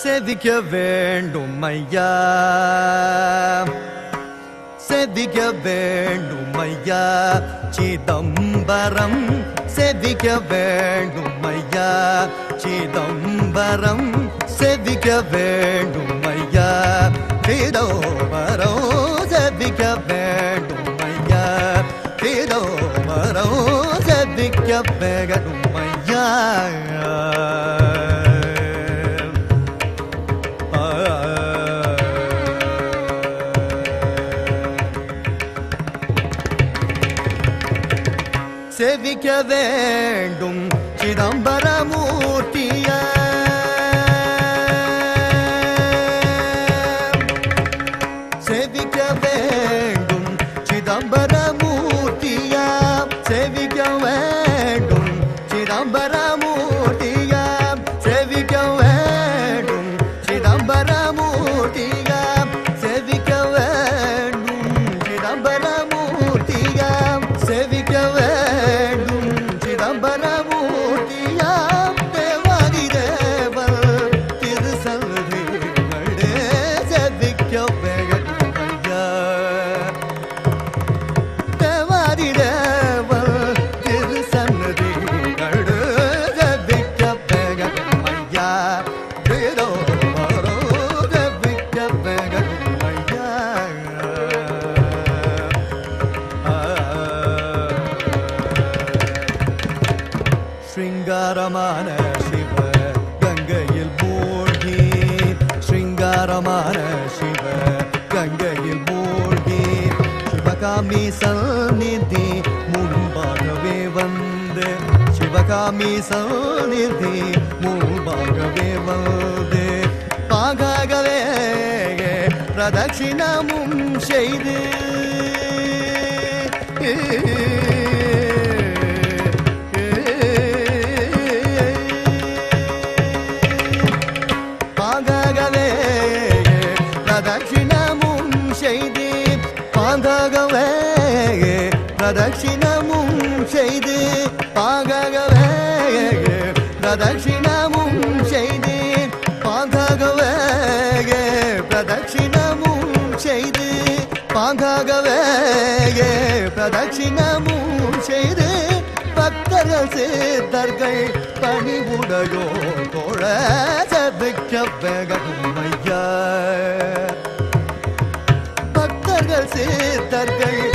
செவிக்க வேண்டும் ஐயா செவிக்க வேண்டும் ஐயா சிதம்பரம் செவிக்க வேண்டும் ஐயா சிதம்பரம் செவிக்க வேண்டும் ஐயா சிதம்பரம் செவிக்க வேண்டும் ஐயா சிதம்பரம் செவிக்க வேண்டும் ஐயா செவிக்க வேண்டும் சிதம்பரமூர்த்திய செவிக்க வேண்டும் சிதம்பரமூர்த்திய செவிக்க வேண்டும் சிதம்பரமூர்த்திய செவிக்க வேண்டும் சிதம்பரமூர்த்திய செவிக்க வேண்டும் சிதம்பரமூர்த்திய செவிக்க வேண்டும் சிதம்பரமூர்த்திய தேவாதி தேவர் திருசல்களே செவிக்க வேண்டும் ஐயா தேவாதி தேவர் திருசன்னதிகளே செவிக்க வேண்டும் ஐயா வேதோ வரோ செவிக்க வேண்டும் ஐயா ஸ்ருங்காரமான சிவ கங்கையில் மூழ்கி ஸ்ருங்காரமான சிவ கங்கையில் மூழ்கி சிவகாமி சந்நிதி முன்பாகவே வந்து சிவகாமி சந்நிதி முன்பாகவே வந்து பாகாகவே பிரதட்சிணமும் செய்து பாகவே பிரதட்சிணமும் செய்து பாகவே பிரதட்சிணமும் செய்து பாகவே பிரதட்சிணமும் செய்து பாகவே பிரதட்சிணமும் செய்து பாகவே பிரதட்சிணமும் செய்து பக்தர்கள் சித்தர்கள் பணிவுடையோ தோழ செபிக்க வேகமையா பக்தர்கள் சித்தர்கள்